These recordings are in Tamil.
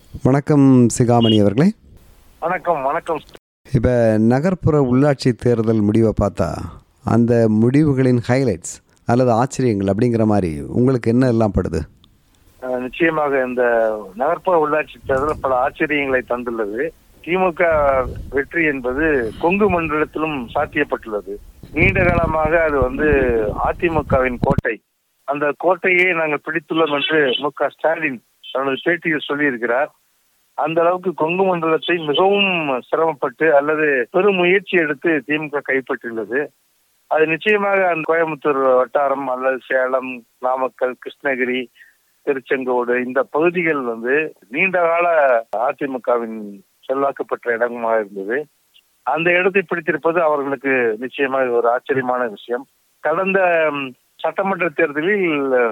வணக்கம் சிகாமணி அவர்களே வணக்கம் வணக்கம் இப்போ நகர்ப்புற உள்ளாட்சி தேர்தல் முடிவை பார்த்தா அந்த முடிவுகளின் ஹைலைட்ஸ் அல்லது ஆச்சரியங்கள் அப்படிங்கிற மாதிரி உங்களுக்கு என்ன எல்லாம் படுது அஹ் நிச்சயமாக இந்த நகர்ப்புற உள்ளாட்சி தேர்தல் பல ஆச்சரியங்களை தந்துள்ளது திமுக வெற்றி என்பது கொங்கு மண்டலத்திலும் சாத்தியப்பட்டுள்ளது நீண்ட காலமாக அது வந்து அதிமுகவின் கோட்டை அந்த கோட்டையை நாங்கள் பிடித்துள்ளோம் என்று மு க ஸ்டாலின் தனது பேட்டியில் சொல்லியிருக்கிறார் அந்த அளவுக்கு கொங்கு மண்டலத்தை மிகவும் சிரமப்பட்டு அல்லது பெரும் முயற்சி எடுத்து திமுக கைப்பற்றியுள்ளது அது நிச்சயமாக அந்த கோயம்புத்தூர் வட்டாரம் அல்லது சேலம் நாமக்கல் கிருஷ்ணகிரி திருச்செங்கோடு இந்த பகுதிகள் வந்து நீண்ட கால அதிமுகவின் செல்வாக்கு பெற்ற இடமாக இருந்தது அந்த இடத்தை பிடித்திருப்பது அவர்களுக்கு நிச்சயமாக ஒரு ஆச்சரியமான விஷயம் கடந்த ம், சட்டமன்ற தேர்தலில்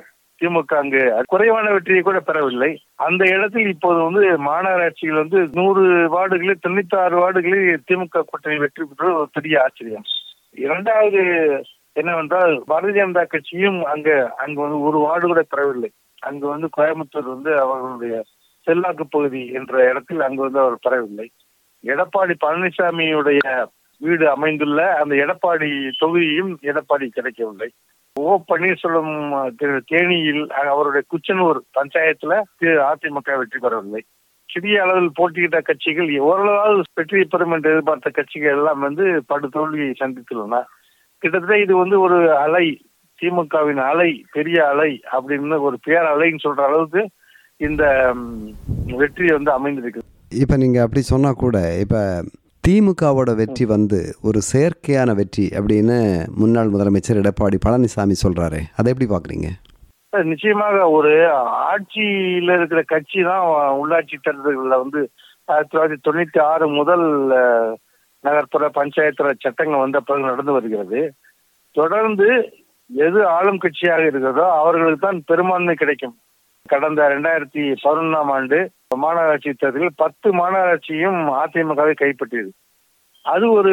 திமுக அங்கு குறைவான வெற்றியை கூட பெறவில்லை அந்த இடத்தில் இப்போது வந்து மாநகராட்சியில் வந்து நூறு வார்டுகளில் தொண்ணூத்தி ஆறு வார்டுகளில் திமுக கூட்டணி வெற்றி பெற்றது ஒரு பெரிய ஆச்சரியம் இரண்டாவது என்னவென்றால் பாரதிய ஜனதா கட்சியும் அங்க அங்கு வந்து ஒரு வார்டு கூட பெறவில்லை அங்கு வந்து கோயம்புத்தூர் வந்து அவர்களுடைய செல்வாக்கு பகுதி என்ற இடத்தில் அங்கு வந்து அவர் பெறவில்லை எடப்பாடி பழனிசாமியுடைய வீடு அமைந்துள்ள அந்த எடப்பாடி தொகுதியும் எடப்பாடி கிடைக்கவில்லை ஓ பன்னீர்செல்வம் திரு தேனியில் அவருடைய குச்சனூர் பஞ்சாயத்துல திரு அதிமுக வெற்றி பெறவில்லை சிறிய அளவில் போட்டியிட்ட கட்சிகள் ஓரளவு வெற்றி பெறும் என்று எதிர்பார்த்த கட்சிகள் எல்லாம் வந்து படு தோல்வியை சந்தித்துள்ளன கிட்டத்தட்ட இது வந்து ஒரு அலை திமுகவின் அலை பெரிய அலை அப்படின்னு ஒரு பேர் அலைன்னு சொல்ற அளவுக்கு இந்த ம், வெற்றி வந்து அமைந்திருக்கு இப்போ நீங்கள் அப்படி சொன்னால் கூட இப்போ திமுகவோட வெற்றி வந்து ஒரு செயற்கையான வெற்றி அப்படின்னு முன்னாள் முதலமைச்சர் எடப்பாடி பழனிசாமி சொல்கிறாரு அதை எப்படி பார்க்குறீங்க சார், நிச்சயமாக ஒரு ஆட்சியில இருக்கிற கட்சி தான் உள்ளாட்சி தேர்தல்களில் வந்து ஆயிரத்தி தொள்ளாயிரத்தி தொண்ணூத்தி ஆறு முதல் அஹ், நகர்ப்புற பஞ்சாயத்து ராஜ் சட்டங்கள் வந்த பிறகு நடந்து வருகிறது தொடர்ந்து எது ஆளும் கட்சியாக இருக்கிறதோ அவர்களுக்கு தான் பெரும்பான்மை கிடைக்கும் கடந்த ரெண்டாயிரத்தி பதினொன்றாம் ஆண்டு மாநகராட்சி தேர்தலில் பத்து மாநகராட்சியும் அதிமுகவை கைப்பற்றியது அது ஒரு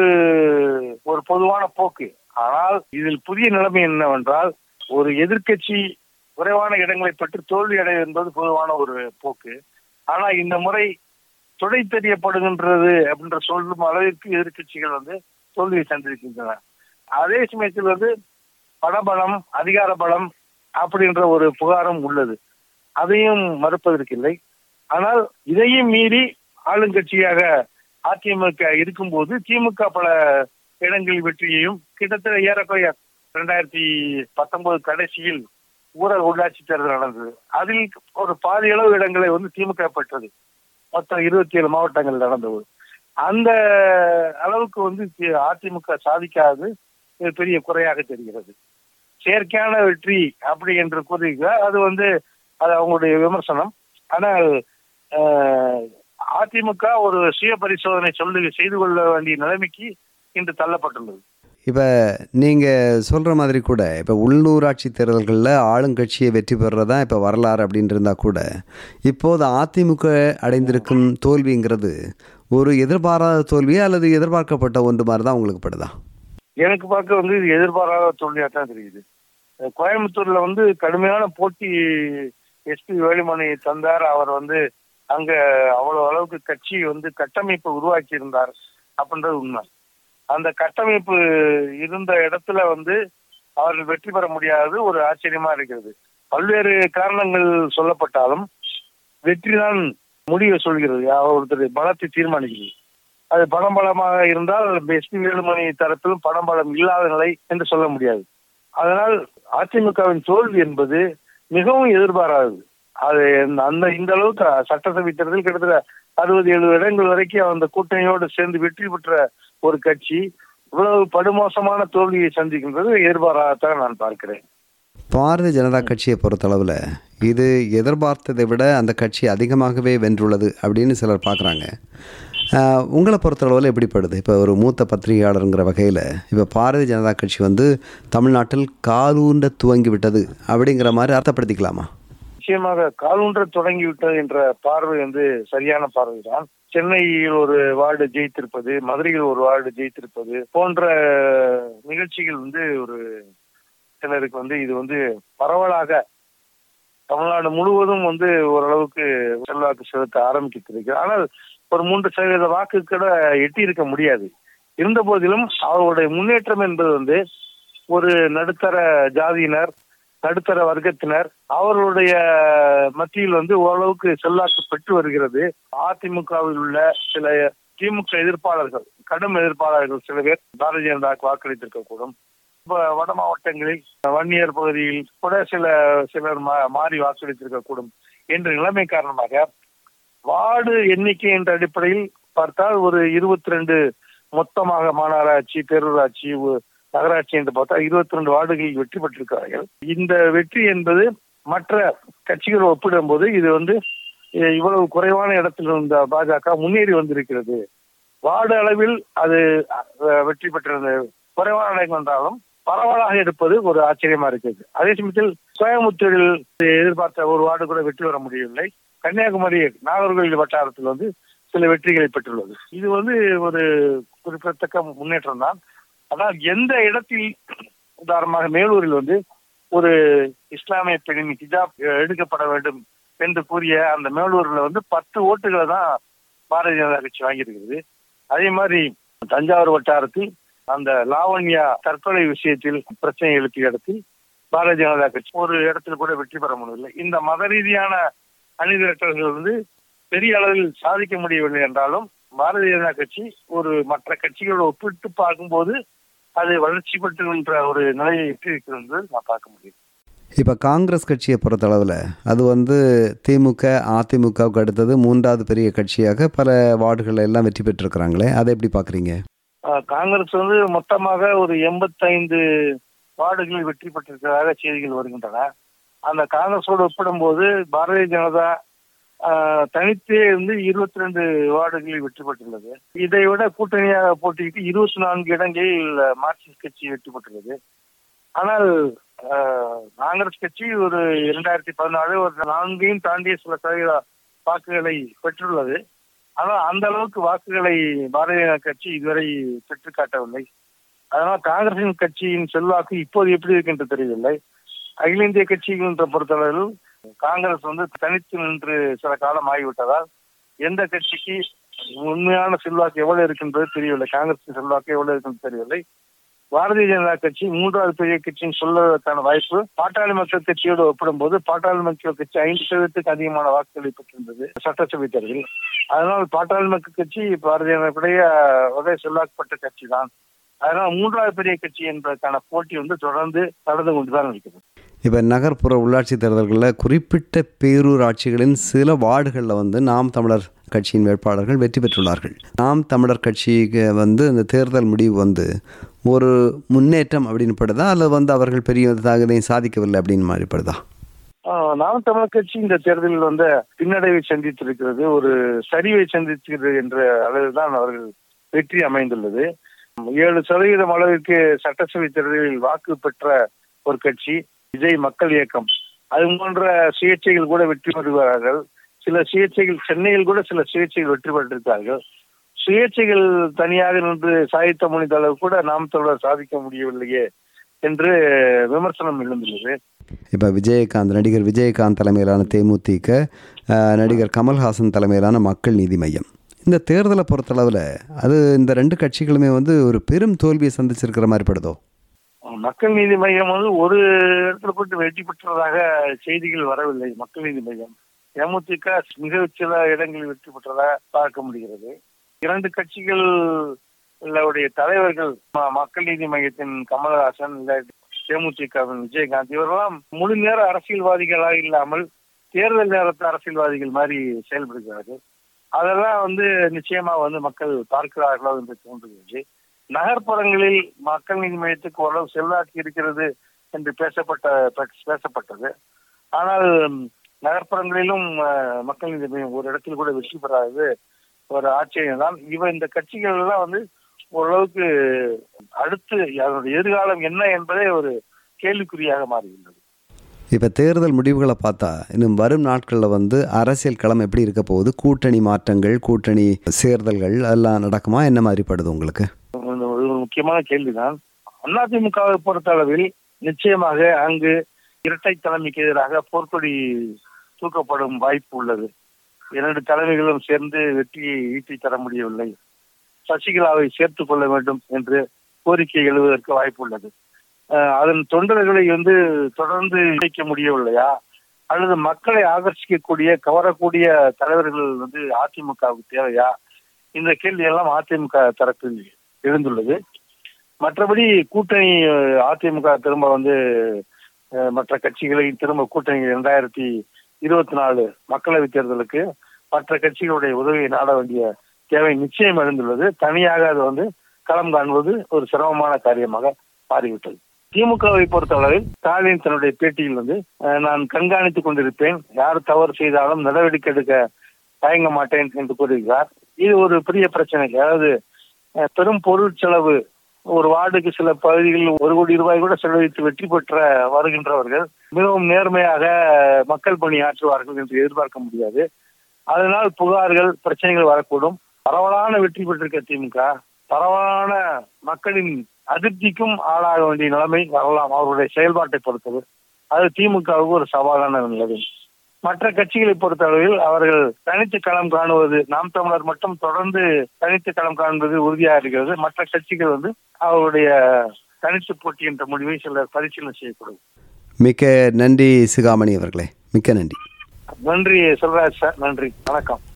ஒரு பொதுவான போக்கு ஆனால் இதில் புதிய நிலைமை என்னவென்றால் ஒரு எதிர்க்கட்சி குறைவான இடங்களை பெற்று தோல்வி அடைவது என்பது பொதுவான ஒரு போக்கு ஆனா இந்த முறை துடை தெரியப்படுகின்றது அப்படின்ற சொல்லும் அளவிற்கு எதிர்க்கட்சிகள் வந்து தோல்வியை சந்திருக்கின்றன அதே சமயத்தில் வந்து பணபலம் அதிகார பலம் அப்படின்ற ஒரு புகாரும் உள்ளது அதையும் மறுப்பதற்கில்லை ஆனால் இதையும் மீறி ஆளுங்கட்சியாக அதிமுக இருக்கும்போது திமுக பல இடங்களில் வெற்றியையும் கிட்டத்தட்ட ஏறக்குறைய ரெண்டாயிரத்தி பத்தொன்பது கடைசியில் ஊரக உள்ளாட்சி தேர்தல் நடந்தது அதில் ஒரு பாதி அளவு இடங்களை வந்து திமுக பெற்றது மொத்தம் இருபத்தி ஏழு மாவட்டங்கள் நடந்தது அந்த அளவுக்கு வந்து தி- அதிமுக சாதிக்காதது ஒரு பெரிய குறையாக தெரிகிறது செயற்கையான வெற்றி அப்படி என்று கூறுகிறார் அது வந்து அது அவங்களுடைய விமர்சனம் ஆனால் அஹ், அதிமுக ஒரு சுய பரிசோதனை சொல்லி செய்து கொள்ள வேண்டிய நிலைமைக்கு இன்று தள்ளப்பட்டுள்ளது இப்போ நீங்கள் சொல்கிற மாதிரி கூட இப்போ உள்ளூராட்சி தேர்தல்களில் ஆளுங்கட்சியை வெற்றி பெறுறதா இப்போ வரலாறு அப்படின்னு இருந்தால் கூட இப்போது அதிமுக அடைந்திருக்கும் தோல்விங்கிறது ஒரு எதிர்பாராத தோல்வியா அல்லது எதிர்பார்க்கப்பட்ட ஒன்று மாதிரி தான் உங்களுக்கு படுதா எனக்கு பார்க்க வந்து இது எதிர்பாராத தோல்வியாக தான் தெரியுது அஹ் கோயம்புத்தூர்ல வந்து கடுமையான போட்டி எஸ்பி வேலுமணி தந்தார் அவர் வந்து அங்க அவ்வளவு அளவுக்கு கட்சி வந்து கட்டமைப்பு உருவாக்கி இருந்தார் அப்படின்றது உண்மை அந்த கட்டமைப்பு இருந்த இடத்துல வந்து அவர்கள் வெற்றி பெற முடியாதது ஒரு ஆச்சரியமா இருக்கிறது பல்வேறு காரணங்கள் சொல்லப்பட்டாலும் வெற்றிதான் முடிவை சொல்கிறது ஒருத்தர் பலத்தை தீர்மானிக்கிறது அது பணம் பலமாக இருந்தால் எஸ்பி வேலுமணி தரப்பிலும் பணம் பலம் இல்லாத நிலை என்று சொல்ல முடியாது அதனால் அதிமுகவின் தோல்வி என்பது மிகவும் எதிர்பாராதது அது அந்த இந்த அளவுக்கு சட்டசபை தேர்தல் கிட்டத்தட்ட அறுபது எழுபது இடங்கள் வரைக்கும் அந்த கூட்டணியோடு சேர்ந்து வெற்றி பெற்ற ஒரு கட்சி இவ்வளவு படுமோசமான தோல்வியை சந்திக்கின்றது எதிர்பாராதான் நான் பார்க்கிறேன் பாரதிய ஜனதா கட்சியை பொறுத்தளவில் இது எதிர்பார்த்ததை விட அந்த கட்சி அதிகமாகவே வென்றுள்ளது அப்படின்னு சிலர் பார்க்குறாங்க உங்களை பொறுத்தளவில் எப்படிப்படுது இப்போ ஒரு மூத்த பத்திரிகையாளருங்கிற வகையில் இப்போ பாரதிய ஜனதா கட்சி வந்து தமிழ்நாட்டில் காலூன்ற துவங்கி விட்டது அப்படிங்கிற மாதிரி அர்த்தப்படுத்திக்கலாமா நிச்சயமாக காலூன்ற தொடங்கி விட்டது என்ற பார்வை வந்து சரியான பார்வைதான் சென்னையில் ஒரு வார்டு ஜெயித்திருப்பது மதுரையில் ஒரு வார்டு ஜெயித்திருப்பது போன்ற நிகழ்ச்சிகள் வந்து ஒரு சிலருக்கு வந்து இது வந்து பரவலாக தமிழ்நாடு முழுவதும் வந்து ஓரளவுக்கு செல்வாக்கு செலுத்த ஆரம்பித்திருக்கிறது ஆனால் ஒரு மூன்று சதவீத வாக்கு கூட எட்டி இருக்க முடியாது இருந்த போதிலும் அவருடைய முன்னேற்றம் என்பது வந்து ஒரு நடுத்தர ஜாதியினர் நடுத்தர வர்க்கத்தினர் அவர்களுடைய மத்தியில் வந்து ஓரளவுக்கு செல்வாக்கு பெற்று வருகிறது அதிமுகவில் உள்ள சில திமுக எதிர்ப்பாளர்கள் கடும் எதிர்ப்பாளர்கள் சில பேர் பாரதிய ஜனதாக்கு வாக்களித்திருக்கக்கூடும் இப்ப வட மாவட்டங்களில் வன்னியர் பகுதியில் கூட சில சிலர் மா- மாறி வாக்களித்திருக்கக்கூடும் என்ற நிலைமை காரணமாக வார்டு எண்ணிக்கை என்ற அடிப்படையில் பார்த்தால் ஒரு இருபத்தி ரெண்டு மொத்தமாக மாநகராட்சி பேரூராட்சி உ- நகராட்சி என்று பார்த்தா இருபத்தி ரெண்டு வார்டுகளில் வெற்றி பெற்றிருக்கிறார்கள் இந்த வெற்றி என்பது மற்ற கட்சிகள் ஒப்பிடும்போது இது வந்து இ- இவ்வளவு குறைவான இடத்தில் இருந்த பாஜக முன்னேறி வந்திருக்கிறது வார்டு அளவில் அது அஹ், வெற்றி பெற்றிருந்த குறைவான இடங்கள் என்றாலும் பரவலாக எடுப்பது ஒரு ஆச்சரியமா இருக்குது அதே சமயத்தில் கோயம்புத்தூரில் எதிர்பார்த்த ஒரு வார்டு கூட வெற்றி பெற முடியவில்லை கன்னியாகுமரி நாகர்கோவில் வட்டாரத்தில் வந்து சில வெற்றிகளை பெற்றுள்ளது இது வந்து ஒரு குறிப்பிடத்தக்க முன்னேற்றம் தான் ஆனால் எந்த இடத்தில் உதாரணமாக மேலூரில் வந்து ஒரு இஸ்லாமிய பெண்ணின் ஹிஜாப் எடுக்கப்பட வேண்டும் என்று கூறிய அந்த மேலூர்ல வந்து பத்து ஓட்டுகளை தான் பாரதிய ஜனதா கட்சி வாங்கியிருக்கிறது அதே மாதிரி தஞ்சாவூர் வட்டாரத்தில் அந்த லாவண்யா தற்கொலை விஷயத்தில் பிரச்சனை எழுப்பிய இடத்தில் பாரதிய ஜனதா கட்சி ஒரு இடத்தில் கூட வெற்றி பெற முடியவில்லை இந்த மத ரீதியான அணிதிரட்டல்கள் வந்து பெரிய அளவில் சாதிக்க முடியவில்லை என்றாலும் பாரதிய ஜனதா கட்சி ஒரு மற்ற கட்சிகளோடு ஒப்பிட்டு பார்க்கும்போது அது வளர்ச்சி பெற்றுகின்ற ஒரு நிலையை எட்டியிருக்கிறது என்று நான் பார்க்க முடியும் இப்போ காங்கிரஸ் கட்சியை பொறுத்தளவில் அது வந்து திமுக அதிமுகவுக்கு அடுத்தது மூன்றாவது பெரிய கட்சியாக பல வார்டுகள் எல்லாம் வெற்றி பெற்றிருக்கிறாங்களே அதை எப்படி பார்க்குறீங்க ஆஹ் காங்கிரஸ் வந்து மொத்தமாக ஒரு எண்பத்தைந்து வார்டுகளில் வெற்றி பெற்றிருக்கிறதாக செய்திகள் வருகின்றன அந்த காங்கிரஸோடு ஒப்பிடும்போது பாரதிய ஜனதா ஆஹ், தனித்தே இருந்து இருபத்தி ரெண்டு வார்டுகளில் வெற்றி பெற்றுள்ளது இதை விட கூட்டணியாக போட்டியிட்டு இருபத்தி நான்கு இடங்களில் மார்க்சிஸ்ட் கட்சி வெற்றி பெற்றுள்ளது ஆனால் ஆஹ், காங்கிரஸ் கட்சி ஒரு இரண்டாயிரத்தி பதினாலு ஒரு நான்கையும் தாண்டிய சில சதவீத வாக்குகளை பெற்றுள்ளது ஆனால் அந்த அளவுக்கு வாக்குகளை பாரதிய ஜனதா கட்சி இதுவரை பெற்று காட்டவில்லை அதனால் காங்கிரசின் கட்சியின் செல்வாக்கு இப்போது எப்படி இருக்கு என்று தெரியவில்லை அகில இந்திய கட்சிகள் பொறுத்தளவில் காங்கிரஸ் வந்து தனித்து நின்று சில காலம் ஆகிவிட்டதால் எந்த கட்சிக்கு உண்மையான செல்வாக்கு எவ்வளவு இருக்கின்றது தெரியவில்லை காங்கிரசின் செல்வாக்கு எவ்வளவு இருக்குன்னு தெரியவில்லை பாரதிய ஜனதா கட்சி மூன்றாவது பெரிய கட்சின்னு சொல்வதற்கான வாய்ப்பு பாட்டாளி மக்கள் கட்சியோடு ஒப்பிடும்போது பாட்டாளி மக்கள் கட்சி ஐந்து சதவீதத்துக்கு அதிகமான வாக்குகளை பெற்றிருந்தது சட்டசபை தேர்தலில் அதனால் பாட்டாளி மக்கள் கட்சி பாரதிய ஜனதாவுடைய ஒரே செல்வாக்குப்பட்ட கட்சி தான் அதனால் மூன்றாவது பெரிய கட்சி என்பதற்கான போட்டி வந்து தொடர்ந்து நடந்து கொண்டுதான் இருக்கிறது இப்போ நகர்ப்புற உள்ளாட்சி தேர்தல்களில் குறிப்பிட்ட பேரூராட்சிகளின் சில வார்டுகளில் வந்து நாம் தமிழர் கட்சியின் வேட்பாளர்கள் வெற்றி பெற்றுள்ளார்கள் நாம் தமிழர் கட்சிக்கு வந்து இந்த தேர்தல் முடிவு வந்து ஒரு முன்னேற்றம் அப்படின்னு படுதா அல்லது வந்து அவர்கள் பெரிய தாகதையும் சாதிக்கவில்லை அப்படின்னு மாதிரி படுதா ஆஹ் நாம் தமிழர் கட்சி இந்த தேர்தலில் வந்து பின்னடைவை சந்தித்திருக்கிறது ஒரு சரிவை சந்தித்திருக்கிறது என்ற அளவில் தான் அவர்கள் வெற்றி அமைந்துள்ளது ஏழு சதவீதம் அளவிற்கு சட்டசபை தேர்தலில் வாக்கு பெற்ற ஒரு கட்சி விஜய் மக்கள் இயக்கம் அது போன்ற சுயேட்சைகள் கூட வெற்றி பெறுகிறார்கள் சில சுயேட்சைகள் சென்னையில் கூட சில சுயேட்சைகள் வெற்றி பெற்றிருக்கிறார்கள் சுயேட்சைகள் தனியாக நின்று சாதித்த முடிந்த அளவு கூட நாம் தொடர் சாதிக்க முடியவில்லையே என்று விமர்சனம் எழுந்துள்ளது இப்போ விஜயகாந்த் நடிகர் விஜயகாந்த் தலைமையிலான தேமுதிக அஹ், நடிகர் கமல்ஹாசன் தலைமையிலான மக்கள் நீதி மையம் இந்த தேர்தலை பொறுத்தளவில் அது இந்த ரெண்டு கட்சிகளுமே வந்து ஒரு பெரும் தோல்வியை சந்திச்சிருக்கிற மாதிரி படுதோ மக்கள் நீதி மையம் வந்து ஒரு இடத்துல போட்டு வெற்றி பெற்றதாக செய்திகள் வரவில்லை மக்கள் நீதி மையம் தேமுதிக மிக சில இடங்களில் வெற்றி பெற்றதாக பார்க்க முடிகிறது இரண்டு கட்சிகள் உடைய தலைவர்கள் ம- மக்கள் நீதி மையத்தின் கமலஹாசன் இல்ல தேமுதிகவின் விஜயகாந்த் இவரெல்லாம் முழு நேர அரசியல்வாதிகளாக இல்லாமல் தேர்தல் நேரத்து அரசியல்வாதிகள் மாதிரி செயல்படுகிறார்கள் அதெல்லாம் வந்து நிச்சயமா வந்து மக்கள் பார்க்கிறார்களோ என்று தோன்றுகிறது நகர்ப்புறங்களில் மக்கள் நீதி மையத்துக்கு ஓரளவு செல்வாக்கு இருக்கிறது என்று பேசப்பட்ட பே- பேசப்பட்டது ஆனால் ம், நகர்ப்புறங்களிலும் அஹ், மக்கள் நீதி மையம் ஒரு இடத்தில் கூட வெற்றி பெறாதது ஒரு ஆச்சரியம் தான் இவ இந்த கட்சிகள் எல்லாம் வந்து ஓரளவுக்கு அடுத்து அதனுடைய எதிர்காலம் என்ன என்பதே ஒரு கேள்விக்குறியாக மாறியுள்ளது இப்போ தேர்தல் முடிவுகளை பார்த்தா இன்னும் வரும் நாட்களில் வந்து அரசியல் களம் எப்படி இருக்க போகுது கூட்டணி மாற்றங்கள் கூட்டணி சேர்தல்கள் எல்லாம் நடக்குமா என்ன மாதிரி படுது உங்களுக்கு இது ஒரு முக்கியமான கேள்விதான் அதிமுகவை பொறுத்த அளவில் நிச்சயமாக அங்கு இரட்டை தலைமைக்கு எதிராக போர்க்கொடி தூக்கப்படும் வாய்ப்பு உள்ளது இரண்டு தலைமைகளும் சேர்ந்து வெற்றியை ஈட்டி தர முடியவில்லை சசிகலாவை சேர்த்துக் கொள்ள வேண்டும் என்று கோரிக்கை எழுவதற்கு வாய்ப்பு உள்ளது அஹ் அதன் தொண்டர்களை வந்து தொடர்ந்து இணைக்க முடியவில்லையா அல்லது மக்களை ஆகர்ஷிக்கக்கூடிய கவரக்கூடிய தலைவர்கள் வந்து அதிமுகவுக்கு தேவையா இந்த கேள்வி எல்லாம் அதிமுக தரப்பில் எழுந்துள்ளது மற்றபடி கூட்டணி அஹ், அதிமுக திரும்ப வந்து அஹ், மற்ற கட்சிகளை திரும்ப கூட்டணி இரண்டாயிரத்தி இருபத்தி நாலு மக்களவைத் தேர்தலுக்கு மற்ற கட்சிகளுடைய உதவியை நாட வேண்டிய தேவை நிச்சயம் எழுந்துள்ளது தனியாக அது வந்து களம் காண்பது ஒரு சிரமமான காரியமாக மாறிவிட்டது திமுகவை பொறுத்தளவில் ஸ்டாலின் தன்னுடைய பேட்டியில் வந்து அஹ், நான் கண்காணித்துக் கொண்டிருப்பேன் யார் தவறு செய்தாலும் நடவடிக்கை எடுக்க தயங்க மாட்டேன் என்று கூறுகிறார் இது ஒரு பெரிய பிரச்சனை அதாவது அஹ், பெரும் பொருள் செலவு ஒரு வார்டுக்கு சில பகுதிகளில் ஒரு கோடி ரூபாய் கூட செலவழித்து வெற்றி பெற்ற வருகின்றவர்கள் மிகவும் நேர்மையாக மக்கள் பணி ஆற்றுவார்கள் என்று எதிர்பார்க்க முடியாது அதனால் புகார்கள் பிரச்சனைகள் வரக்கூடும் பரவலான வெற்றி பெற்றிருக்க திமுக பரவலான மக்களின் அதிருப்திக்கும் ஆளாக வேண்டிய நிலைமை வரலாம் அவர்களுடைய செயல்பாட்டை பொறுத்தது அது திமுகவுக்கு ஒரு சவாலான நிலைமை மற்ற கட்சிகளை பொறுத்தளவில் அவர்கள் தனித்து களம் காணுவது நாம் தமிழர் மட்டும் தொடர்ந்து தனித்து களம் காண்பது உறுதியாக இருக்கிறது மற்ற கட்சிகள் வந்து அவருடைய தனித்து போட்டி என்ற முடிவை சிலர் பரிசீலனை செய்யக்கூடும் மிக்க நன்றி சிகாமணி அவர்களே மிக்க நன்றி நன்றி செல்வராஜ் சார் நன்றி வணக்கம்